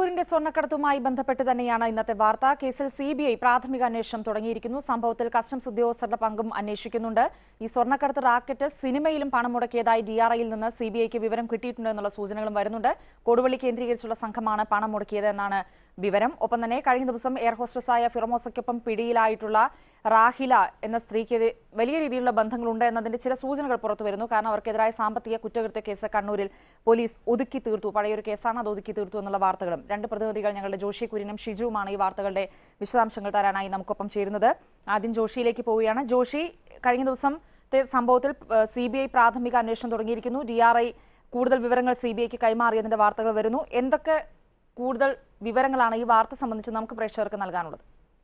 കരിപ്പൂരിന്റെ സ്വർണ്ണക്കടത്തുമായി ബന്ധപ്പെട്ട് തന്നെയാണ് ഇന്നത്തെ വാർത്ത കേസിൽ സി ബി ഐ പ്രാഥമിക അന്വേഷണം തുടങ്ങിയിരിക്കുന്നു സംഭവത്തിൽ കസ്റ്റംസ് ഉദ്യോഗസ്ഥരുടെ പങ്കും അന്വേഷിക്കുന്നുണ്ട് ഈ സ്വർണ്ണക്കടത്ത് റാക്കറ്റ് സിനിമയിലും പണം മുടക്കിയതായി ഡി ആർ ഐയിൽ നിന്ന് സി ബി ഐക്ക് വിവരം കിട്ടിയിട്ടുണ്ട് എന്നുള്ള സൂചനകളും വരുന്നുണ്ട് കൊടുവള്ളി കേന്ദ്രീകരിച്ചുള്ള സംഘമാണ് പണം മുടക്കിയത് എന്നാണ് വിവരം ഒപ്പം തന്നെ കഴിഞ്ഞ ദിവസം എയർ ഹോസ്റ്റസായ ഫിറമോസയ്ക്കൊപ്പം പിടിയിലായിട്ടുള്ള റാഹില എന്ന സ്ത്രീക്ക് വലിയ രീതിയിലുള്ള ബന്ധങ്ങളുണ്ട് എന്നതിന്റെ ചില സൂചനകൾ പുറത്തു വരുന്നു കാരണം അവർക്കെതിരായ സാമ്പത്തിക കുറ്റകൃത്യ കേസ് കണ്ണൂരിൽ പോലീസ് ഒതുക്കി തീർത്തു പഴയൊരു കേസാണ് അത് ഒതുക്കി തീർത്തു എന്നുള്ള വാർത്തകളും രണ്ട് പ്രതിനിധികൾ ഞങ്ങളുടെ ജോഷി കുര്യനും ഷിജുവുമാണ് ഈ വാർത്തകളുടെ വിശദാംശങ്ങൾ തരാനായി നമുക്കൊപ്പം ചേരുന്നത് ആദ്യം ജോഷിയിലേക്ക് പോവുകയാണ് ജോഷി കഴിഞ്ഞ ദിവസത്തെ സംഭവത്തിൽ സി ബി ഐ പ്രാഥമിക അന്വേഷണം തുടങ്ങിയിരിക്കുന്നു ഡി ആർ ഐ കൂടുതൽ വിവരങ്ങൾ സി ബി ഐക്ക് കൈമാറിയതിന്റെ വാർത്തകൾ വരുന്നു എന്തൊക്കെ കൂടുതൽ വിവരങ്ങളാണ് ഈ വാർത്ത സംബന്ധിച്ച് നമുക്ക് പ്രേക്ഷകർക്ക് നൽകാനുള്ളത്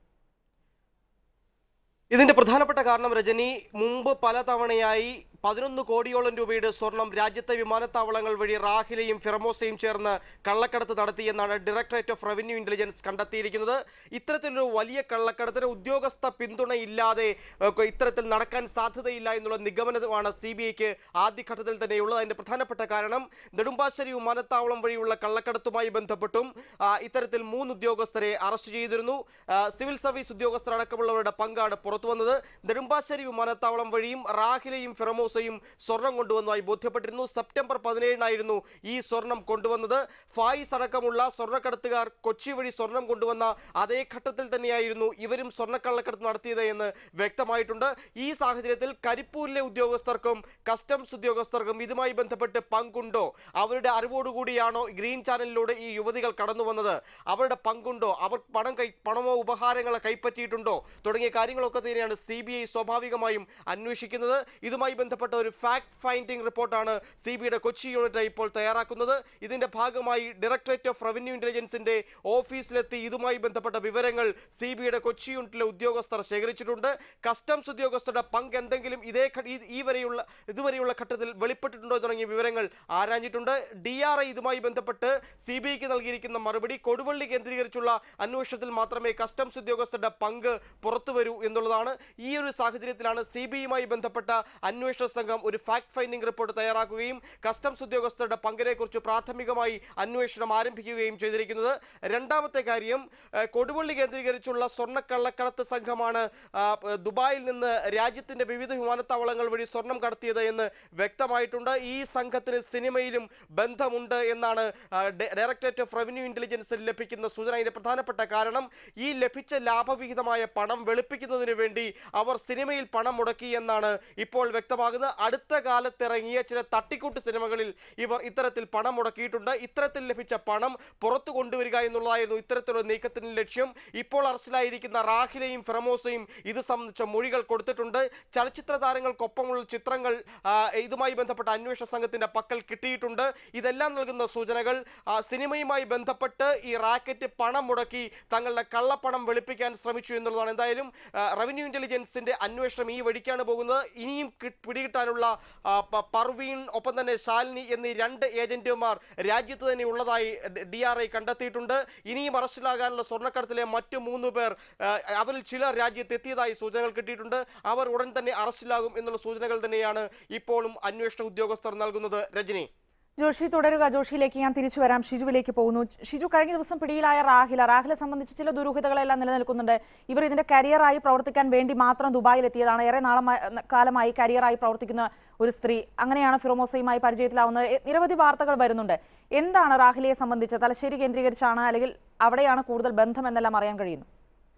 ഇതിന്റെ പ്രധാനപ്പെട്ട കാരണം രജനി മുമ്പ് പലതവണയായി പതിനൊന്ന് കോടിയോളം രൂപയുടെ സ്വർണം രാജ്യത്തെ വിമാനത്താവളങ്ങൾ വഴി റാഹിലയും ഫിറമോസയും ചേർന്ന് കള്ളക്കടത്ത് നടത്തിയെന്നാണ് ഡയറക്ടറേറ്റ് ഓഫ് റവന്യൂ ഇന്റലിജൻസ് കണ്ടെത്തിയിരിക്കുന്നത് ഇത്തരത്തിലൊരു വലിയ കള്ളക്കടത്തിന് ഉദ്യോഗസ്ഥ പിന്തുണയില്ലാതെ ഏഹ്, ഇത്തരത്തിൽ നടക്കാൻ സാധ്യതയില്ല എന്നുള്ള നിഗമനമാണ് സി ബി ഐക്ക് ആദ്യഘട്ടത്തിൽ തന്നെയുള്ളത് അതിന്റെ പ്രധാനപ്പെട്ട കാരണം നെടുമ്പാശ്ശേരി വിമാനത്താവളം വഴിയുള്ള കള്ളക്കടത്തുമായി ബന്ധപ്പെട്ടും ആ, ഇത്തരത്തിൽ മൂന്ന് ഉദ്യോഗസ്ഥരെ അറസ്റ്റ് ചെയ്തിരുന്നു ആ, സിവിൽ സർവീസ് ഉദ്യോഗസ്ഥരടക്കമുള്ളവരുടെ പങ്കാണ് പുറത്തു വന്നത് നെടുമ്പാശ്ശേരി വിമാനത്താവളം വഴിയും റാഹിലയും ഫിറമോസയും സ്വർണം കൊണ്ടുവന്നതായി ബോധ്യപ്പെട്ടിരുന്നു സെപ്റ്റംബർ പതിനേഴിനായിരുന്നു ഈ സ്വർണം കൊണ്ടുവന്നത് ഫായിസ് അടക്കമുള്ള സ്വർണ്ണക്കടത്തുകാർ കൊച്ചി വഴി സ്വർണം കൊണ്ടുവന്ന അതേ ഘട്ടത്തിൽ തന്നെയായിരുന്നു ഇവരും സ്വർണ്ണക്കള്ളക്കടത്ത് നടത്തിയത് എന്ന് വ്യക്തമായിട്ടുണ്ട് ഈ സാഹചര്യത്തിൽ കരിപ്പൂരിലെ ഉദ്യോഗസ്ഥർക്കും കസ്റ്റംസ് ഉദ്യോഗസ്ഥർക്കും ഇതുമായി ബന്ധപ്പെട്ട് പങ്കുണ്ടോ അവരുടെ അറിവോടുകൂടിയാണോ ഗ്രീൻ ചാനലിലൂടെ ഈ യുവതികൾ കടന്നു വന്നത് അവരുടെ പങ്കുണ്ടോ അവർ പണം കൈ പണമോ ഉപഹാരങ്ങളോ കൈപ്പറ്റിയിട്ടുണ്ടോ തുടങ്ങിയ കാര്യങ്ങളൊക്കെ തന്നെയാണ് സി ബി ഐ സ്വാഭാവികമായും അന്വേഷിക്കുന്നത് ഇതുമായി ബന്ധപ്പെട്ട ഒരു ഫാക്ട് ഫൈൻഡിംഗ് റിപ്പോർട്ടാണ് സി ബി ഐയുടെ കൊച്ചി യൂണിറ്റ് ഇപ്പോൾ തയ്യാറാക്കുന്നത് ഇതിന്റെ ഭാഗമായി ഡയറക്ടറേറ്റ് ഓഫ് റവന്യൂ ഇന്റലിജൻസിന്റെ ഓഫീസിലെത്തി ഇതുമായി ബന്ധപ്പെട്ട വിവരങ്ങൾ സി ബി ഐയുടെ കൊച്ചി യൂണിറ്റിലെ ഉദ്യോഗസ്ഥർ ശേഖരിച്ചിട്ടുണ്ട് കസ്റ്റംസ് ഉദ്യോഗസ്ഥരുടെ പങ്ക് എന്തെങ്കിലും ഇതേ ഘ- ഈ- ഈ വരെയുള്ള ഇതുവരെയുള്ള ഘട്ടത്തിൽ വെളിപ്പെട്ടിട്ടുണ്ടോ തുടങ്ങിയ വിവരങ്ങൾ ആരാഞ്ഞിട്ടുണ്ട് ഡി ആർ ഐ ഇതുമായി ബന്ധപ്പെട്ട് സി ബി ഐക്ക് നൽകിയിരിക്കുന്ന മറുപടി കൊടുവള്ളി കേന്ദ്രീകരിച്ചുള്ള അന്വേഷണത്തിൽ മാത്രമേ കസ്റ്റംസ് ഉദ്യോഗസ്ഥരുടെ പങ്ക് പുറത്തു വരൂ എന്നുള്ളതാണ് ഈ ഒരു സാഹചര്യത്തിലാണ് സി ബി ഐയുമായി ബന്ധപ്പെട്ട അന്വേഷണ സംഘം ഒരു ഫാക്ട് ഫൈൻഡിംഗ് റിപ്പോർട്ട് തയ്യാറാക്കുകയും കസ്റ്റംസ് ഉദ്യോഗസ്ഥരുടെ പങ്കിനെക്കുറിച്ച് പ്രാഥമികമായി അന്വേഷണം ആരംഭിക്കുകയും ചെയ്തിരിക്കുന്നത് രണ്ടാമത്തെ കാര്യം ഏഹ്, കൊടുവള്ളി കേന്ദ്രീകരിച്ചുള്ള സ്വർണ്ണക്കള്ളക്കടത്ത് സംഘമാണ് ആ, ഏഹ്, ദുബായിൽ നിന്ന് രാജ്യത്തിന്റെ വിവിധ വിമാനത്താവളങ്ങൾ വഴി സ്വർണം കടത്തിയത് എന്ന് വ്യക്തമായിട്ടുണ്ട് ഈ സംഘത്തിന് സിനിമയിലും ബന്ധമുണ്ട് എന്നാണ് ആ, ഡയ- ഡയറക്ടറേറ്റ് ഓഫ് റവന്യൂ ഇന്റലിജൻസിൽ ലഭിക്കുന്ന സൂചന അതിന്റെ പ്രധാനപ്പെട്ട കാരണം ഈ ലഭിച്ച ലാഭവിഹിതമായ പണം വെളുപ്പിക്കുന്നതിന് വേണ്ടി അവർ സിനിമയിൽ പണം മുടക്കി എന്നാണ് ഇപ്പോൾ വ്യക്തമാകുന്നത് അടുത്ത കാലത്തിറങ്ങിയ ചില തട്ടിക്കൂട്ട് സിനിമകളിൽ ഇവർ ഇത്തരത്തിൽ പണം മുടക്കിയിട്ടുണ്ട് ഇത്തരത്തിൽ ലഭിച്ച പണം പുറത്തു കൊണ്ടുവരിക എന്നുള്ളതായിരുന്നു ഇത്തരത്തിലുള്ള നീക്കത്തിന് ലക്ഷ്യം ഇപ്പോൾ അറസ്റ്റിലായിരിക്കുന്ന റാഹിലയും ഫെറമോസയും ഇത് സംബന്ധിച്ച മൊഴികൾ കൊടുത്തിട്ടുണ്ട് ചലച്ചിത്ര താരങ്ങൾക്കൊപ്പമുള്ള ചിത്രങ്ങൾ ആ, ഇതുമായി ബന്ധപ്പെട്ട അന്വേഷണ സംഘത്തിന്റെ പക്കൽ കിട്ടിയിട്ടുണ്ട് ഇതെല്ലാം നൽകുന്ന സൂചനകൾ ആ, സിനിമയുമായി ബന്ധപ്പെട്ട് ഈ റാക്കറ്റ് പണം മുടക്കി തങ്ങളുടെ കള്ളപ്പണം വെളുപ്പിക്കാൻ ശ്രമിച്ചു എന്നുള്ളതാണ് എന്തായാലും ആ, റവന്യൂ ഇന്റലിജൻസിന്റെ അന്വേഷണം ഈ വഴിക്കാണ് പോകുന്നത് ഇനിയും കി- പിടികിട്ടാനുള്ള ആ, പ- പർവീൺ ഒപ്പം തന്നെ ശാലിനി എന്നീ രണ്ട് ഏജന്റുമാർ രാജ്യത്ത് തന്നെ ഉള്ളതായി ഡി ആർ ഐ കണ്ടെത്തിയിട്ടുണ്ട് ഇനിയും അറസ്റ്റിലാകാനുള്ള സ്വർണ്ണക്കടത്തിലെ മറ്റു മൂന്ന് പേർ ആ, അവരിൽ ചിലർ രാജ്യത്ത് എത്തിയതായി സൂചനകൾ കിട്ടിയിട്ടുണ്ട് അവർ ഉടൻ തന്നെ അറസ്റ്റിലാകും എന്നുള്ള സൂചനകൾ തന്നെയാണ് ഇപ്പോഴും അന്വേഷണ ഉദ്യോഗസ്ഥർ നൽകുന്നത് രജനി ജോഷി തുടരുക ജോഷിയിലേക്ക് ഞാൻ തിരിച്ചു വരാം ഷിജുവിലേക്ക് പോകുന്നു ഷിജു കഴിഞ്ഞ ദിവസം പിടിയിലായ റാഹില റാഹിലെ സംബന്ധിച്ച് ചില ദുരൂഹതകളെല്ലാം നിലനിൽക്കുന്നുണ്ട് ഇവർ ഇതിന്റെ കരിയറായി പ്രവർത്തിക്കാൻ വേണ്ടി മാത്രം ദുബായിൽ എത്തിയതാണ് ഏറെ നാളമായി കാലമായി കരിയറായി പ്രവർത്തിക്കുന്ന ഒരു സ്ത്രീ അങ്ങനെയാണ് ഫിറോമോസയുമായി പരിചയത്തിലാവുന്നത് എ- നിരവധി വാർത്തകൾ വരുന്നുണ്ട് എന്താണ് റാഹിലയെ സംബന്ധിച്ച് തലശ്ശേരി കേന്ദ്രീകരിച്ചാണ് അല്ലെങ്കിൽ അവിടെയാണ് കൂടുതൽ ബന്ധം എന്നെല്ലാം അറിയാൻ കഴിയുന്നു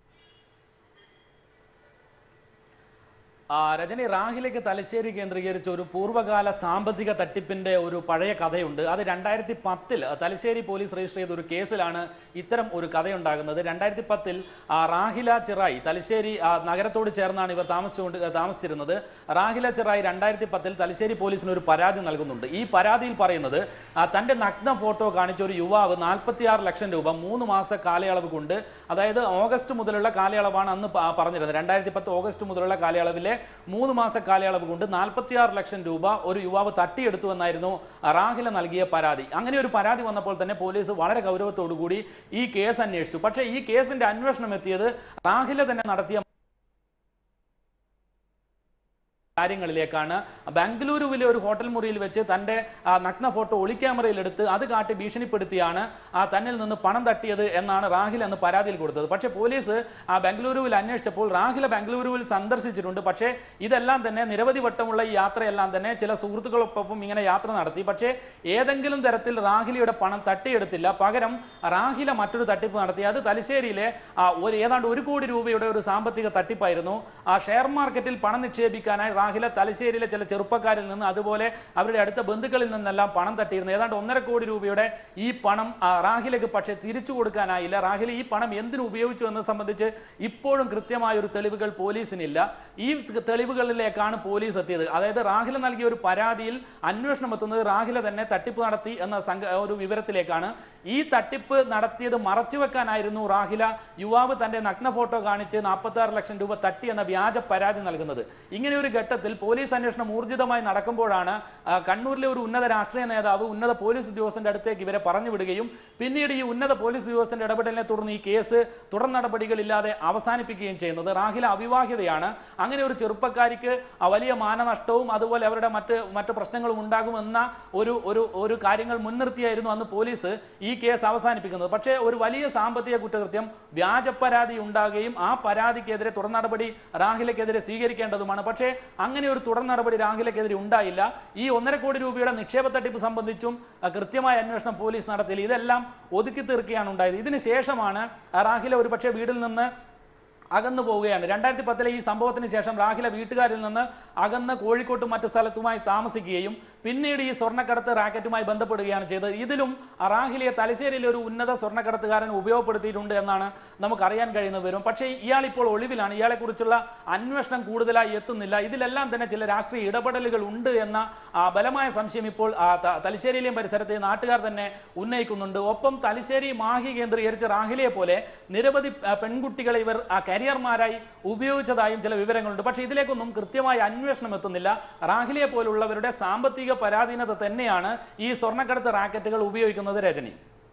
ആ, രജനി റാഹിലേക്ക് തലശ്ശേരി കേന്ദ്രീകരിച്ച് ഒരു പൂർവ്വകാല സാമ്പത്തിക തട്ടിപ്പിന്റെ ഒരു പഴയ കഥയുണ്ട് അത് രണ്ടായിരത്തി പത്തിൽ തലശ്ശേരി പോലീസ് രജിസ്റ്റർ ചെയ്ത ഒരു കേസിലാണ് ഇത്തരം ഒരു കഥയുണ്ടാകുന്നത് രണ്ടായിരത്തി പത്തിൽ റാഹില ചിറായി തലശ്ശേരി ആ, നഗരത്തോട് ചേർന്നാണ് ഇവർ താമസിച്ചുകൊണ്ട് താമസിച്ചിരുന്നത് റാഹില ചിറായി രണ്ടായിരത്തി പത്തിൽ തലശ്ശേരി പോലീസിന് ഒരു പരാതി നൽകുന്നുണ്ട് ഈ പരാതിയിൽ പറയുന്നത് ആ, തന്റെ നഗ്ന ഫോട്ടോ കാണിച്ച ഒരു യുവാവ് നാൽപ്പത്തിയാറ് ലക്ഷം രൂപ മൂന്ന് മാസ കാലയളവ് കൊണ്ട് അതായത് ഓഗസ്റ്റ് മുതലുള്ള കാലയളവാണ് അന്ന് പ- പറഞ്ഞിരുന്നത് രണ്ടായിരത്തി പത്ത് ഓഗസ്റ്റ് മുതലുള്ള കാലയളവിലെ മൂന്ന് മാസ കാലയളവ് കൊണ്ട് നാൽപ്പത്തിയാറ് ലക്ഷം രൂപ ഒരു യുവാവ് തട്ടിയെടുത്തു എന്നായിരുന്നു റാഹില നൽകിയ പരാതി അങ്ങനെ ഒരു പരാതി വന്നപ്പോൾ തന്നെ പോലീസ് വളരെ ഗൗരവത്തോടു കൂടി ഈ കേസ് അന്വേഷിച്ചു പക്ഷേ ഈ കേസിന്റെ അന്വേഷണം എത്തിയത് റാഹില തന്നെ നടത്തിയ കാര്യങ്ങളിലേക്കാണ് ബാംഗ്ലൂരുവിലെ ഒരു ഹോട്ടൽ മുറിയിൽ വെച്ച് തന്റെ ആ, നഗ്ന ഫോട്ടോ ഒളിക്യാമറയിൽ എടുത്ത് അത് കാട്ടി ഭീഷണിപ്പെടുത്തിയാണ് ആ തന്നിൽ നിന്ന് പണം തട്ടിയത് എന്നാണ് റാഹിൽ എന്ന് പരാതിയിൽ കൊടുത്തത് പക്ഷേ പോലീസ് ആ ബാംഗ്ലൂരുവിൽ അന്വേഷിച്ചപ്പോൾ റാഹില ബാംഗ്ലൂരുവിൽ സന്ദർശിച്ചിട്ടുണ്ട് പക്ഷേ ഇതെല്ലാം തന്നെ നിരവധി വട്ടമുള്ള ഈ യാത്രയെല്ലാം തന്നെ ചില സുഹൃത്തുക്കളൊപ്പം ഇങ്ങനെ യാത്ര നടത്തി പക്ഷേ ഏതെങ്കിലും തരത്തിൽ റാഹിലയുടെ പണം തട്ടിയെടുത്തില്ല പകരം റാഹില മറ്റൊരു തട്ടിപ്പ് നടത്തി അത് തലശ്ശേരിയിലെ ആ, ഒരു ഏതാണ്ട് ഒരു കോടി രൂപയുടെ ഒരു സാമ്പത്തിക തട്ടിപ്പായിരുന്നു ആ ഷെയർ മാർക്കറ്റിൽ പണം നിക്ഷേപിക്കാനായി റാഹില തലശ്ശേരിയിലെ ചില ചെറുപ്പക്കാരിൽ നിന്ന് അതുപോലെ അവരുടെ അടുത്ത ബന്ധുക്കളിൽ നിന്നെല്ലാം പണം തട്ടിയിരുന്നു ഏതാണ്ട് ഒന്നര കോടി രൂപയുടെ ഈ പണം ആ, റാഹിലക്ക് പക്ഷേ തിരിച്ചു കൊടുക്കാനായില്ല റാഹില ഈ പണം എന്തിനു ഉപയോഗിച്ചു എന്നത് സംബന്ധിച്ച് ഇപ്പോഴും കൃത്യമായ ഒരു തെളിവുകൾ പോലീസിനില്ല ഈ തെളിവുകളിലേക്കാണ് പോലീസ് എത്തിയത് അതായത് റാഹില നൽകിയ ഒരു പരാതിയിൽ അന്വേഷണം എത്തുന്നത് റാഹില തന്നെ തട്ടിപ്പ് നടത്തി എന്ന സംഘ ഒരു വിവരത്തിലേക്കാണ് ഈ തട്ടിപ്പ് നടത്തിയത് മറച്ചുവെക്കാനായിരുന്നു റാഹില യുവാവ് തന്റെ നഗ്ന ഫോട്ടോ കാണിച്ച് നാൽപ്പത്തി ആറ് ലക്ഷം രൂപ തട്ടി എന്ന വ്യാജ പരാതി നൽകുന്നത് ഇങ്ങനെ ഒരു ഘട്ടത്തിൽ പോലീസ് അന്വേഷണം ഊർജിതമായി നടക്കുമ്പോഴാണ് ആ, കണ്ണൂരിലെ ഒരു ഉന്നത രാഷ്ട്രീയ നേതാവ് ഉന്നത പോലീസ് ഉദ്യോഗസ്ഥന്റെ അടുത്തേക്ക് ഇവരെ പറഞ്ഞു വിടുകയും പിന്നീട് ഈ ഉന്നത പോലീസ് ഉദ്യോഗസ്ഥന്റെ ഇടപെടലിനെ തുടർന്ന് ഈ കേസ് തുടർ നടപടികളില്ലാതെ അവസാനിപ്പിക്കുകയും ചെയ്യുന്നത് റാഹില അവിവാഹിതയാണ് അങ്ങനെ ഒരു ചെറുപ്പക്കാരിക്ക് ആ വലിയ മാനനഷ്ടവും അതുപോലെ അവരുടെ മറ്റ് മറ്റ് പ്രശ്നങ്ങളും ഉണ്ടാകുമെന്ന ഒരു ഒരു ഒരു കാര്യങ്ങൾ മുൻനിർത്തിയായിരുന്നു അന്ന് പോലീസ് ഈ കേസ് അവസാനിപ്പിക്കുന്നത് പക്ഷേ ഒരു വലിയ സാമ്പത്തിക കുറ്റകൃത്യം വ്യാജ പരാതി ഉണ്ടാകുകയും ആ പരാതിക്കെതിരെ തുടർ നടപടി റാഹിലക്കെതിരെ സ്വീകരിക്കേണ്ടതുമാണ് പക്ഷേ അങ്ങനെ ഒരു തുടർ നടപടി റാഹിലക്കെതിരെ ഉണ്ടായില്ല ഈ ഒന്നര കോടി രൂപയുടെ നിക്ഷേപ തട്ടിപ്പ് സംബന്ധിച്ചും ആ, കൃത്യമായ അന്വേഷണം പോലീസ് നടത്തിയില്ല ഇതെല്ലാം ഒതുക്കി തീർക്കുകയാണ് ഉണ്ടായത് ഇതിന് ശേഷമാണ് ആ, റാഹില ഒരുപക്ഷെ വീട്ടിൽ നിന്ന് അകന്നു പോവുകയാണ് രണ്ടായിരത്തി പത്തിലെ ഈ സംഭവത്തിന് ശേഷം റാഹില വീട്ടുകാരിൽ നിന്ന് അകന്ന് കോഴിക്കോട്ടും മറ്റു സ്ഥലത്തുമായി താമസിക്കുകയും പിന്നീട് ഈ സ്വർണ്ണക്കടത്ത് റാക്കറ്റുമായി ബന്ധപ്പെടുകയാണ് ചെയ്തത് ഇതിലും ആ റാഹിലയെ തലശ്ശേരിയിലെ ഒരു ഉന്നത സ്വർണ്ണക്കടത്തുകാരൻ ഉപയോഗപ്പെടുത്തിയിട്ടുണ്ട് എന്നാണ് നമുക്കറിയാൻ കഴിയുന്ന വിവരം പക്ഷേ ഇയാൾ ഇപ്പോൾ ഒളിവിലാണ് ഇയാളെക്കുറിച്ചുള്ള അന്വേഷണം കൂടുതലായി എത്തുന്നില്ല ഇതിലെല്ലാം തന്നെ ചില രാഷ്ട്രീയ ഇടപെടലുകൾ ഉണ്ട് എന്ന ആ, ബലമായ സംശയം ഇപ്പോൾ ആ, ത- തലശ്ശേരിയിലെയും പരിസരത്തെ നാട്ടുകാർ തന്നെ ഉന്നയിക്കുന്നുണ്ട് ഒപ്പം തലശ്ശേരി മാഹി കേന്ദ്രീകരിച്ച് റാഹിലയെ പോലെ നിരവധി ആ, പെൺകുട്ടികളെ ഇവർ ആ, കരിയർമാരായി ഉപയോഗിച്ചതായും ചില വിവരങ്ങളുണ്ട് പക്ഷേ ഇതിലേക്കൊന്നും കൃത്യമായ അന്വേഷണം എത്തുന്നില്ല റാഹിലയെ പോലുള്ളവരുടെ സാമ്പത്തിക പരാധീനത തന്നെയാണ് ഈ സ്വർണ്ണക്കടത്ത് റാക്കറ്റുകൾ ഉപയോഗിക്കുന്നത് രജനി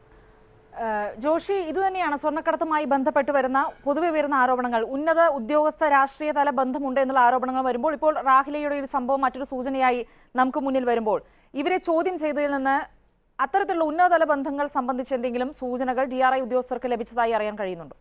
ഏഹ് ജോഷി ഇത് തന്നെയാണ് സ്വർണ്ണക്കടത്തുമായി ബന്ധപ്പെട്ട് വരുന്ന പൊതുവെ വരുന്ന ആരോപണങ്ങൾ ഉന്നത ഉദ്യോഗസ്ഥ രാഷ്ട്രീയ തല ബന്ധമുണ്ട് എന്നുള്ള ആരോപണങ്ങൾ വരുമ്പോൾ ഇപ്പോൾ റാഹിലയുടെ ഒരു സംഭവം മറ്റൊരു സൂചനയായി നമുക്ക് മുന്നിൽ വരുമ്പോൾ ഇവരെ ചോദ്യം ചെയ്തതിൽ നിന്ന് അത്തരത്തിലുള്ള ഉന്നതതല ബന്ധങ്ങൾ സംബന്ധിച്ച് എന്തെങ്കിലും സൂചനകൾ ഡി ആർ ഐ ഉദ്യോഗസ്ഥർക്ക് ലഭിച്ചതായി അറിയാൻ കഴിയുന്നുണ്ടോ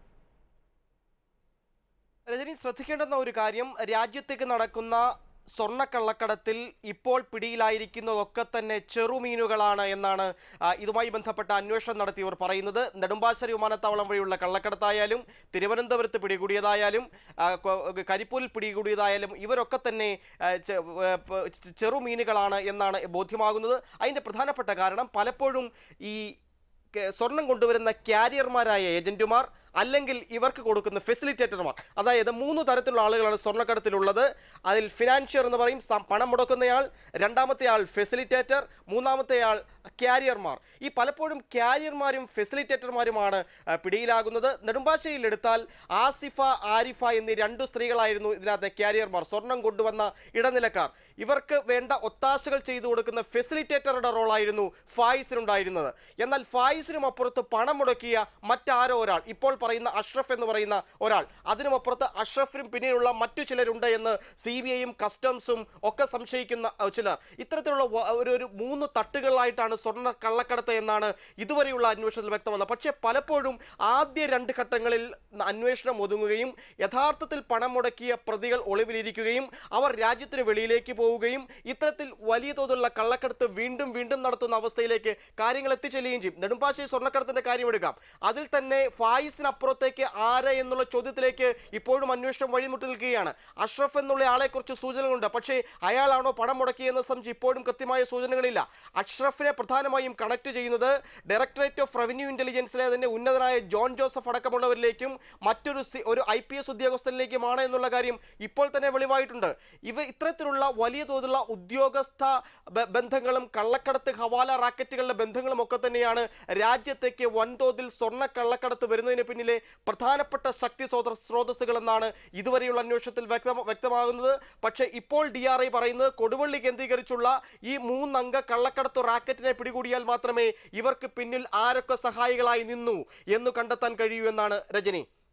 രജനി ശ്രദ്ധിക്കേണ്ടുന്ന ഒരു കാര്യം രാജ്യത്തേക്ക് നടക്കുന്ന സ്വർണ്ണക്കള്ളക്കടത്തിൽ ഇപ്പോൾ പിടിയിലായിരിക്കുന്നതൊക്കെ തന്നെ ചെറുമീനുകളാണ് എന്നാണ് ആ, ഇതുമായി ബന്ധപ്പെട്ട അന്വേഷണം നടത്തിയവർ പറയുന്നത് നെടുമ്പാശ്ശേരി വിമാനത്താവളം വഴിയുള്ള കള്ളക്കടത്തായാലും തിരുവനന്തപുരത്ത് പിടികൂടിയതായാലും ആ, കൊ- കരിപ്പൂരിൽ പിടികൂടിയതായാലും ഇവരൊക്കെ തന്നെ ആ, ചെ- ഏ, പ- ചെറുമീനുകളാണ് എന്നാണ് ബോധ്യമാകുന്നത് അതിൻ്റെ പ്രധാനപ്പെട്ട കാരണം പലപ്പോഴും ഈ കെ- സ്വർണം കൊണ്ടുവരുന്ന ക്യാരിയർമാരായ ഏജന്റുമാർ അല്ലെങ്കിൽ ഇവർക്ക് കൊടുക്കുന്ന ഫെസിലിറ്റേറ്റർമാർ അതായത് മൂന്ന് തരത്തിലുള്ള ആളുകളാണ് സ്വർണ്ണക്കടത്തിലുള്ളത് അതിൽ ഫിനാൻഷ്യർ എന്ന് പറയും സം- പണം മുടക്കുന്നയാൾ രണ്ടാമത്തെ ആൾ ഫെസിലിറ്റേറ്റർ മൂന്നാമത്തെ ആൾ ക്യാരിയർമാർ ഈ പലപ്പോഴും ക്യാരിയർമാരും ഫെസിലിറ്റേറ്റർമാരുമാണ് ആ, പിടിയിലാകുന്നത് നെടുമ്പാശ്ശേരിയിൽ എടുത്താൽ ആസിഫ ആരിഫ എന്നീ രണ്ടു സ്ത്രീകളായിരുന്നു ഇതിനകത്തെ ക്യാരിയർമാർ സ്വർണം കൊണ്ടുവന്ന ഇടനിലക്കാർ ഇവർക്ക് വേണ്ട ഒത്താശകൾ ചെയ്തു കൊടുക്കുന്ന ഫെസിലിറ്റേറ്ററുടെ റോളായിരുന്നു ഫായിസിനുണ്ടായിരുന്നത് എന്നാൽ ഫായിസിനും അപ്പുറത്ത് പണം മുടക്കിയ മറ്റാരോ ഒരാൾ ഇപ്പോൾ പറയുന്ന അഷ്റഫ് എന്ന് പറയുന്ന ഒരാൾ അതിനുമപ്പുറത്ത് അഷ്റഫിനും പിന്നിലുള്ള മറ്റു ചിലരുണ്ട് എന്ന് സി ബി ഐയും കസ്റ്റംസും ഒക്കെ സംശയിക്കുന്ന അഹ്, ചിലർ ഇത്തരത്തിലുള്ള വ- ഒരു ഒരു മൂന്ന് തട്ടുകളിലായിട്ടാണ് സ്വർണ്ണ കള്ളക്കടത്ത് എന്നാണ് ഇതുവരെയുള്ള അന്വേഷണത്തിൽ വ്യക്തമാകുന്നത് പക്ഷേ പലപ്പോഴും ആദ്യ രണ്ട് ഘട്ടങ്ങളിൽ അന്വേഷണം ഒതുങ്ങുകയും യഥാർത്ഥത്തിൽ പണം മുടക്കിയ പ്രതികൾ ഒളിവിലിരിക്കുകയും അവർ രാജ്യത്തിന് വെളിയിലേക്ക് പോവുകയും ഇത്തരത്തിൽ വലിയ തോതിലുള്ള കള്ളക്കടത്ത് വീണ്ടും വീണ്ടും നടത്തുന്ന അവസ്ഥയിലേക്ക് കാര്യങ്ങൾ എത്തിച്ചെല്ലുകയും ചെയ്യും നെടുമ്പാശ്ശേരി സ്വർണ്ണക്കടത്തിന്റെ കാര്യം എടുക്കാം അതിൽ തന്നെ ഫായിസിനപ്പുറത്തേക്ക് ആര് എന്നുള്ള ചോദ്യത്തിലേക്ക് ഇപ്പോഴും അന്വേഷണം വഴിമുട്ടി നിൽക്കുകയാണ് അഷ്റഫ് എന്നുള്ള ആളെക്കുറിച്ച് സൂചനകളുണ്ട് പക്ഷേ അയാളാണോ പണം മുടക്കിയെന്ന് സംബന്ധിച്ച് ഇപ്പോഴും കൃത്യമായ സൂചനകളില്ല അഷ്റഫിനെ പ്രധാനമായും കണക്ട് ചെയ്യുന്നത് ഡയറക്ടറേറ്റ് ഓഫ് റവന്യൂ ഇന്റലിജൻസിലെ തന്നെ ഉന്നതനായ ജോൺ ജോസഫ് അടക്കമുള്ളവരിലേക്കും മറ്റൊരു സി- ഒരു ഐ പി എസ് ഉദ്യോഗസ്ഥരിലേക്കുമാണ് എന്നുള്ള കാര്യം ഇപ്പോൾ തന്നെ വെളിവായിട്ടുണ്ട് ഇവ ഇത്തരത്തിലുള്ള വലിയ തോതിലുള്ള ഉദ്യോഗസ്ഥ ബ- ബന്ധങ്ങളും കള്ളക്കടത്ത് ഹവാല റാക്കറ്റുകളുടെ ബന്ധങ്ങളും ഒക്കെ തന്നെയാണ് രാജ്യത്തേക്ക് വൻതോതിൽ സ്വർണ്ണ കള്ളക്കടത്ത് വരുന്നതിന് പിന്നിലെ പ്രധാനപ്പെട്ട ശക്തി സ്രോത- സ്രോതസ്സുകൾ എന്നാണ് ഇതുവരെയുള്ള അന്വേഷണത്തിൽ വ്യക്തമ വ്യക്തമാകുന്നത് പക്ഷേ ഇപ്പോൾ ഡി ആർ ഐ പറയുന്നത് കൊടുവള്ളി കേന്ദ്രീകരിച്ചുള്ള ഈ മൂന്നംഗ കള്ളക്കടത്ത് റാക്കറ്റിനെ പിടികൂടിയാൽ മാത്രമേ ഇവർക്ക് പിന്നിൽ ആരൊക്കെ സഹായികളായി നിന്നു എന്ന് കണ്ടെത്താൻ കഴിയൂ എന്നാണ് രജനി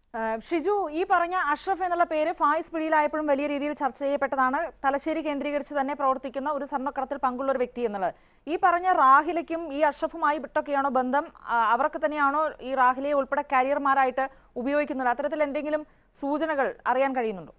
ഏഹ് ഷിജു ഈ പറഞ്ഞ അഷ്റഫ് എന്നുള്ള പേര് ഫായിസ് പിടിയിലായപ്പോഴും വലിയ രീതിയിൽ ചർച്ച ചെയ്യപ്പെട്ടതാണ് തലശ്ശേരി കേന്ദ്രീകരിച്ച് തന്നെ പ്രവർത്തിക്കുന്ന ഒരു സ്വർണ്ണക്കടത്തിൽ പങ്കുള്ള ഒരു വ്യക്തി എന്നുള്ളത് ഈ പറഞ്ഞ റാഹിലയ്ക്കും ഈ അഷ്റഫുമായി വിട്ടൊക്കെയാണോ ബന്ധം ആ, അവർക്ക് തന്നെയാണോ ഈ റാഹിലയെ ഉൾപ്പെടെ കരിയർമാരായിട്ട് ഉപയോഗിക്കുന്നത് അത്തരത്തിൽ എന്തെങ്കിലും സൂചനകൾ അറിയാൻ കഴിയുന്നുണ്ടോ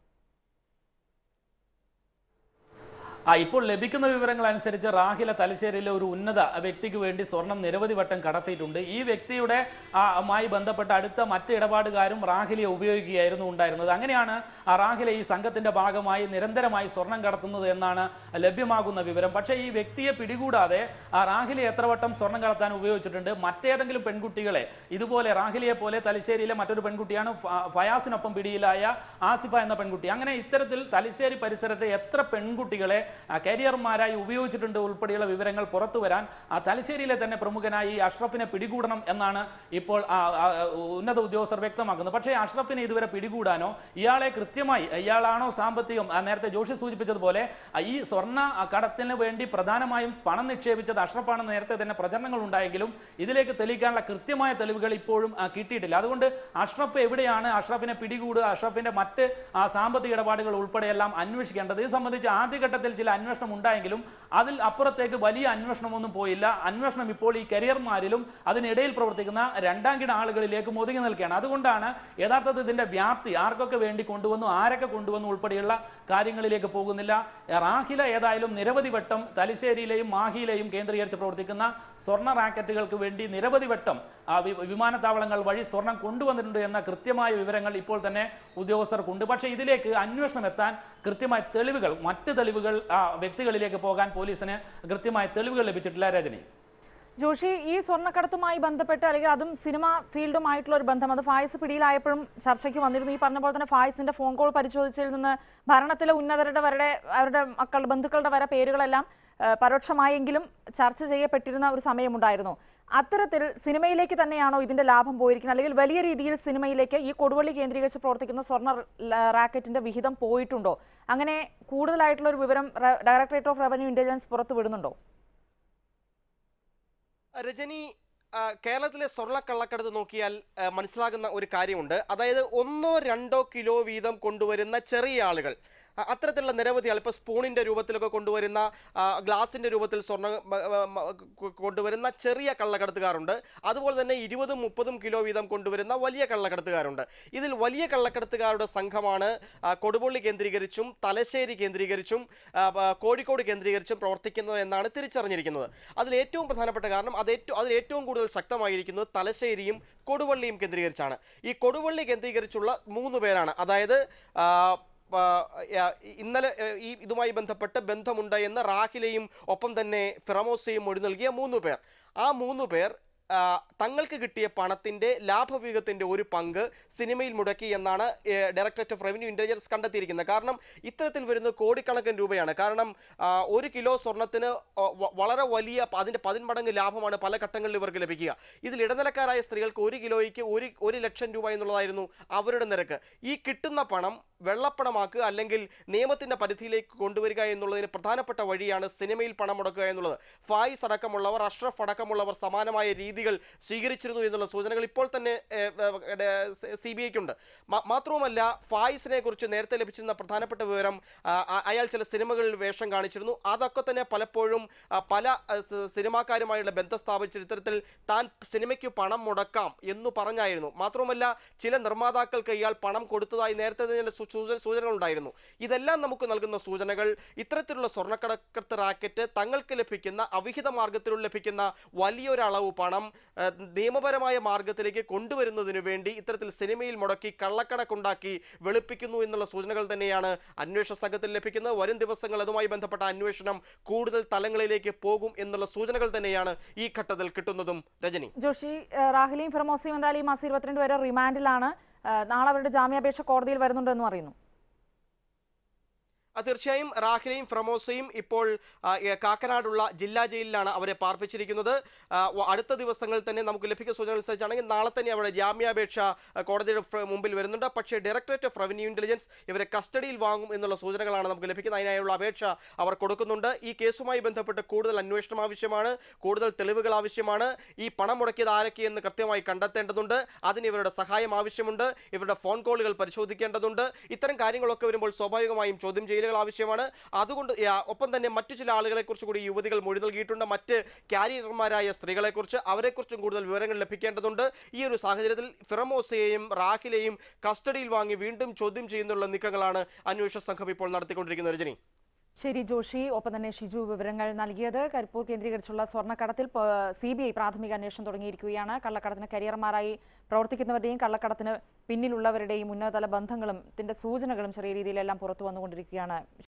ആ ഇപ്പോൾ ലഭിക്കുന്ന വിവരങ്ങൾ അനുസരിച്ച് റാഹില തലശ്ശേരിയിലെ ഒരു ഉന്നത വ്യക്തിക്ക് വേണ്ടി സ്വർണം നിരവധി വട്ടം കടത്തിയിട്ടുണ്ട് ഈ വ്യക്തിയുടെ ആ, മായി ബന്ധപ്പെട്ട അടുത്ത മറ്റ് ഇടപാടുകാരും റാഹിലയെ ഉപയോഗിക്കുകയായിരുന്നു ഉണ്ടായിരുന്നത് അങ്ങനെയാണ് ആ റാഹില ഈ സംഘത്തിന്റെ ഭാഗമായി നിരന്തരമായി സ്വർണം കടത്തുന്നത് എന്നാണ് ലഭ്യമാകുന്ന വിവരം പക്ഷേ ഈ വ്യക്തിയെ പിടികൂടാതെ ആ റാഹിലെ എത്ര വട്ടം സ്വർണം കടത്താൻ ഉപയോഗിച്ചിട്ടുണ്ട് മറ്റേതെങ്കിലും പെൺകുട്ടികളെ ഇതുപോലെ റാഹിലയെ പോലെ തലശ്ശേരിയിലെ മറ്റൊരു പെൺകുട്ടിയാണ് ഫ- ഫയാസിനൊപ്പം പിടിയിലായ ആസിഫ എന്ന പെൺകുട്ടി അങ്ങനെ ഇത്തരത്തിൽ തലശ്ശേരി പരിസരത്തെ എത്ര പെൺകുട്ടികളെ ആ, കരിയർമാരായി ഉപയോഗിച്ചിട്ടുണ്ട് ഉൾപ്പെടെയുള്ള വിവരങ്ങൾ പുറത്തു വരാൻ ആ തലശ്ശേരിയിലെ തന്നെ പ്രമുഖനായി ഈ അഷ്റഫിനെ പിടികൂടണം എന്നാണ് ഇപ്പോൾ ആ, ആ, ഉന്നത ഉദ്യോഗസ്ഥർ വ്യക്തമാക്കുന്നത് പക്ഷേ അഷ്റഫിനെ ഇതുവരെ പിടികൂടാനോ ഇയാളെ കൃത്യമായി ഇയാളാണോ സാമ്പത്തികം ആ, നേരത്തെ ജോഷി സൂചിപ്പിച്ചതുപോലെ ആ, ഈ സ്വർണ്ണ ആ, കടത്തിന് വേണ്ടി പ്രധാനമായും പണം നിക്ഷേപിച്ചത് അഷ്റഫാണെന്ന് നേരത്തെ തന്നെ പ്രചരണങ്ങൾ ഉണ്ടായെങ്കിലും ഇതിലേക്ക് തെളിയിക്കാനുള്ള കൃത്യമായ തെളിവുകൾ ഇപ്പോഴും ആ, കിട്ടിയിട്ടില്ല അതുകൊണ്ട് അഷ്റഫ് എവിടെയാണ് അഷ്റഫിനെ പിടികൂടുക അഷ്റഫിന്റെ മറ്റ് ആ, സാമ്പത്തിക ഇടപാടുകൾ ഉൾപ്പെടെയെല്ലാം അന്വേഷിക്കേണ്ടത് ഇത് സംബന്ധിച്ച് ആദ്യഘട്ടത്തിൽ ചില അന്വേഷണം ഉണ്ടായെങ്കിലും അതിൽ അപ്പുറത്തേക്ക് വലിയ അന്വേഷണമൊന്നും പോയില്ല അന്വേഷണം ഇപ്പോൾ ഈ കരിയർമാരിലും അതിനിടയിൽ പ്രവർത്തിക്കുന്ന രണ്ടാം കിട ആളുകളിലേക്ക് ഒതുങ്ങി നിൽക്കുകയാണ് അതുകൊണ്ടാണ് യഥാർത്ഥത്തിൽ ഇതിന്റെ വ്യാപ്തി ആർക്കൊക്കെ വേണ്ടി കൊണ്ടുവന്നു ആരൊക്കെ കൊണ്ടുവന്നു ഉൾപ്പെടെയുള്ള കാര്യങ്ങളിലേക്ക് പോകുന്നില്ല റാഹില ഏതായാലും നിരവധി വട്ടം തലശ്ശേരിയിലെയും മാഹിയിലെയും കേന്ദ്രീകരിച്ച് പ്രവർത്തിക്കുന്ന സ്വർണ്ണ റാക്കറ്റുകൾക്ക് വേണ്ടി നിരവധി വട്ടം ആ വി- വിമാനത്താവളങ്ങൾ വഴി സ്വർണം കൊണ്ടുവന്നിട്ടുണ്ട് എന്ന കൃത്യമായ വിവരങ്ങൾ ഇപ്പോൾ തന്നെ ഉദ്യോഗസ്ഥർക്കുണ്ട് പക്ഷേ ഇതിലേക്ക് അന്വേഷണം എത്താൻ കൃത്യമായ തെളിവുകൾ മറ്റ് തെളിവുകൾ ആ വ്യക്തികളിലേക്ക് പോകാൻ പോലീസിന് കൃത്യമായ തെളിവുകൾ ലഭിച്ചിട്ടില്ല രജനി ജോഷി ഈ സ്വർണ്ണക്കടത്തുമായി ബന്ധപ്പെട്ട് അല്ലെങ്കിൽ അതും സിനിമ ഫീൽഡുമായിട്ടുള്ള ഒരു ബന്ധം അത് ഫായിസ് പിടിയിലായപ്പോഴും ചർച്ചയ്ക്ക് വന്നിരുന്നു ഈ പറഞ്ഞ പോലെ തന്നെ ഫായിസിന്റെ ഫോൺ കോൾ പരിശോധിച്ചതിൽ നിന്ന് ഭരണത്തിലെ ഉന്നതരുടെ വരെ അവരുടെ മക്കളുടെ ബന്ധുക്കളുടെ വരെ പേരുകളെല്ലാം ആ, പരോക്ഷമായെങ്കിലും ചർച്ച ചെയ്യപ്പെട്ടിരുന്ന ഒരു സമയമുണ്ടായിരുന്നു അത്തരത്തിൽ സിനിമയിലേക്ക് തന്നെയാണോ ഇതിന്റെ ലാഭം പോയിരിക്കുന്നത് അല്ലെങ്കിൽ വലിയ രീതിയിൽ സിനിമയിലേക്ക് ഈ കൊടുവള്ളി കേന്ദ്രീകരിച്ച് പ്രവർത്തിക്കുന്ന സ്വർണ്ണ ല- റാക്കറ്റിന്റെ വിഹിതം പോയിട്ടുണ്ടോ അങ്ങനെ കൂടുതലായിട്ടുള്ള ഒരു വിവരം റ- ഡയറക്ടറേറ്റ് ഓഫ് റവന്യൂ ഇന്റലിജൻസ് പുറത്തു വിടുന്നുണ്ടോ രജനി ആ, കേരളത്തിലെ സ്വർണ്ണക്കള്ളക്കടത്ത് നോക്കിയാൽ ആ, മനസ്സിലാകുന്ന ഒരു കാര്യമുണ്ട് അതായത് ഒന്നോ രണ്ടോ കിലോ വീതം കൊണ്ടുവരുന്ന ചെറിയ ആളുകൾ ആ, അത്തരത്തിലുള്ള നിരവധി ആൾ ഇപ്പോൾ സ്പൂണിൻ്റെ രൂപത്തിലൊക്കെ കൊണ്ടുവരുന്ന ആ, ഗ്ലാസിൻ്റെ രൂപത്തിൽ സ്വർണ്ണം മ, മ, മ, കൊ- കൊണ്ടുവരുന്ന ചെറിയ കള്ളക്കടത്തുകാരുണ്ട് അതുപോലെ തന്നെ ഇരുപതും മുപ്പതും കിലോ വീതം കൊണ്ടുവരുന്ന വലിയ കള്ളക്കടത്തുകാരുണ്ട് ഇതിൽ വലിയ കള്ളക്കടത്തുകാരുടെ സംഘമാണ് ആ, കൊടുപള്ളി കേന്ദ്രീകരിച്ചും തലശ്ശേരി കേന്ദ്രീകരിച്ചും ആ, പ- കോഴിക്കോട് കേന്ദ്രീകരിച്ചും പ്രവർത്തിക്കുന്നത് എന്നാണ് തിരിച്ചറിഞ്ഞിരിക്കുന്നത് അതിൽ ഏറ്റവും പ്രധാനപ്പെട്ട കാരണം അത് ഏറ്റവും അതിൽ ഏറ്റവും കൂടുതൽ ശക്തമായിരിക്കുന്നത് തലശ്ശേരിയും കൊടുവള്ളിയും കേന്ദ്രീകരിച്ചാണ് ഈ കൊടുവള്ളി കേന്ദ്രീകരിച്ചുള്ള മൂന്ന് പേരാണ് അതായത് ആ, ആ, ആ, ഇന്നലെ ആ, ഈ ഇതുമായി ബന്ധപ്പെട്ട് ബന്ധമുണ്ട് എന്ന് റാഹിലയും ഒപ്പം തന്നെ ഫിറമോസയും മൊഴി നൽകിയ മൂന്ന് പേർ ആ മൂന്ന് പേർ ആ, തങ്ങൾക്ക് കിട്ടിയ പണത്തിൻ്റെ ലാഭവിഹിതത്തിൻ്റെ ഒരു പങ്ക് സിനിമയിൽ മുടക്കി എന്നാണ് ഏ, ഡയറക്ടറേറ്റ് ഓഫ് റവന്യൂ ഇൻ്റലിജൻസ് കണ്ടെത്തിയിരിക്കുന്നത് കാരണം ഇത്തരത്തിൽ വരുന്ന കോടിക്കണക്കിന് രൂപയാണ് കാരണം ആ, ഒരു കിലോ സ്വർണത്തിന് ആ, വ- വളരെ വലിയ പ- അതിൻ്റെ പതിന്മടങ്ങ് ലാഭമാണ് പല ഘട്ടങ്ങളിൽ ഇവർക്ക് ലഭിക്കുക ഇതിൽ ഇടനിലക്കാരായ സ്ത്രീകൾക്ക് ഒരു കിലോയ്ക്ക് ഒരു ഒരു ലക്ഷം രൂപ എന്നുള്ളതായിരുന്നു അവരുടെ നിരക്ക് ഈ കിട്ടുന്ന പണം വെള്ളപ്പണമാക്കുക അല്ലെങ്കിൽ നിയമത്തിൻ്റെ പരിധിയിലേക്ക് കൊണ്ടുവരിക എന്നുള്ളതിന് പ്രധാനപ്പെട്ട വഴിയാണ് സിനിമയിൽ പണം മുടക്കുക എന്നുള്ളത് ഫായിസ് അടക്കമുള്ളവർ അഷ്റഫ് അടക്കമുള്ളവർ സമാനമായ രീതികൾ സ്വീകരിച്ചിരുന്നു എന്നുള്ള സൂചനകൾ ഇപ്പോൾ തന്നെ സി ബി ഐക്കുണ്ട് മാത്രവുമല്ല ഫായിസിനെ കുറിച്ച് നേരത്തെ ലഭിച്ചിരുന്ന പ്രധാനപ്പെട്ട വിവരം ആ, അ- അയാൾ ചില സിനിമകളിൽ വേഷം കാണിച്ചിരുന്നു അതൊക്കെ തന്നെ പലപ്പോഴും ആ, പല ആ, സ- സിനിമാക്കാരുമായുള്ള ബന്ധം സ്ഥാപിച്ച ഇത്തരത്തിൽ താൻ സിനിമയ്ക്ക് പണം മുടക്കാം എന്ന് പറഞ്ഞായിരുന്നു മാത്രവുമല്ല ചില നിർമ്മാതാക്കൾക്ക് ഇയാൾ പണം കൊടുത്തതായി നേരത്തെ തന്നെ ചില സൂ- സൂചന സൂചനകളുണ്ടായിരുന്നു ഇതെല്ലാം നമുക്ക് നൽകുന്ന സൂചനകൾ ഇത്തരത്തിലുള്ള സ്വർണ്ണക്കടക്കത്ത് റാക്കറ്റ് തങ്ങൾക്ക് ലഭിക്കുന്ന അവിഹിത മാർഗത്തിലൂടെ ലഭിക്കുന്ന വലിയൊരളവ് പണം ആ, നിയമപരമായ മാർഗത്തിലേക്ക് കൊണ്ടുവരുന്നതിന് വേണ്ടി ഇത്തരത്തിൽ സിനിമയിൽ മുടക്കി കള്ളക്കണക്കുണ്ടാക്കി വെളുപ്പിക്കുന്നു എന്നുള്ള സൂചനകൾ തന്നെയാണ് അന്വേഷണ സംഘത്തിൽ ലഭിക്കുന്നത് വരും ദിവസങ്ങൾ അതുമായി ബന്ധപ്പെട്ട അന്വേഷണം കൂടുതൽ തലങ്ങളിലേക്ക് പോകും എന്നുള്ള സൂചനകൾ തന്നെയാണ് ഈ ഘട്ടത്തിൽ കിട്ടുന്നതും രജനി ജോഷി ഏഹ് റാഹിലയും ഫിറമോസിയും എന്തായാലും ഈ മാസം ഇരുപത്തിരണ്ട് വരെ റിമാൻഡിലാണ് ഏഹ് നാളെ അവരുടെ ജാമ്യാപേക്ഷ കോടതിയിൽ വരുന്നുണ്ടെന്നും അറിയുന്നു ആ, തീർച്ചയായും റാഹിലെയും ഫ്രമോസയും ഇപ്പോൾ ആ, ഏ, കാക്കനാടുള്ള ജില്ലാ ജയിലിലാണ് അവരെ പാർപ്പിച്ചിരിക്കുന്നത് ആ, വ- അടുത്ത ദിവസങ്ങളിൽ തന്നെ നമുക്ക് ലഭിക്കുന്ന സൂചന അനുസരിച്ചാണെങ്കിൽ നാളെ തന്നെ അവിടെ ജാമ്യാപേക്ഷ ആ, കോടതിയുടെ ഫ്ര- മുമ്പിൽ വരുന്നുണ്ട് പക്ഷേ ഡയറക്ടറേറ്റ് ഓഫ് റവന്യൂ ഇന്റലിജൻസ് ഇവരെ കസ്റ്റഡിയിൽ വാങ്ങും എന്നുള്ള സൂചനകളാണ് നമുക്ക് ലഭിക്കുന്നത് അതിനായുള്ള അപേക്ഷ അവർ കൊടുക്കുന്നുണ്ട് ഈ കേസുമായി ബന്ധപ്പെട്ട് കൂടുതൽ അന്വേഷണം ആവശ്യമാണ് കൂടുതൽ തെളിവുകൾ ആവശ്യമാണ് ഈ പണം മുടക്കിയത് ആരൊക്കെയെന്ന് കൃത്യമായി കണ്ടെത്തേണ്ടതുണ്ട് അതിന് ഇവരുടെ സഹായം ആവശ്യമുണ്ട് ഇവരുടെ ഫോൺ കോളുകൾ പരിശോധിക്കേണ്ടതുണ്ട് ഇത്തരം കാര്യങ്ങളൊക്കെ വരുമ്പോൾ സ്വാഭാവികമായും ചോദ്യം ചെയ്യലുകൾ ആവശ്യമാണ് അതുകൊണ്ട് ആ, ഒപ്പം തന്നെ മറ്റു ചില ആളുകളെ കുറിച്ച് കൂടി യുവതികൾ മൊഴി നൽകിയിട്ടുണ്ട് മറ്റ് ക്യാരിയർമാരായ സ്ത്രീകളെക്കുറിച്ച് അവരെക്കുറിച്ചും കൂടുതൽ വിവരങ്ങൾ ലഭിക്കേണ്ടതുണ്ട് ഈ ഒരു സാഹചര്യത്തിൽ ഫിറമോസയെയും റാഹിലെയും കസ്റ്റഡിയിൽ വാങ്ങി വീണ്ടും ചോദ്യം ചെയ്യുന്നുള്ള നീക്കങ്ങളാണ് അന്വേഷണ സംഘം ഇപ്പോൾ നടത്തിക്കൊണ്ടിരിക്കുന്നത് രജനി ശരി ജോഷി ഒപ്പം തന്നെ ഷിജു വിവരങ്ങൾ നൽകിയത് കരിപ്പൂർ കേന്ദ്രീകരിച്ചുള്ള സ്വർണ്ണക്കടത്തിൽ സി ബി ഐ പ്രാഥമിക അന്വേഷണം തുടങ്ങിയിരിക്കുകയാണ് കള്ളക്കടത്തിന് കരിയർമാരായി പ്രവർത്തിക്കുന്നവരുടെയും കള്ളക്കടത്തിന് പിന്നിലുള്ളവരുടെയും ഉന്നതതല ബന്ധങ്ങളും ഇതിന്റെ സൂചനകളും ചെറിയ രീതിയിലെല്ലാം പുറത്തു വന്നുകൊണ്ടിരിക്കുകയാണ്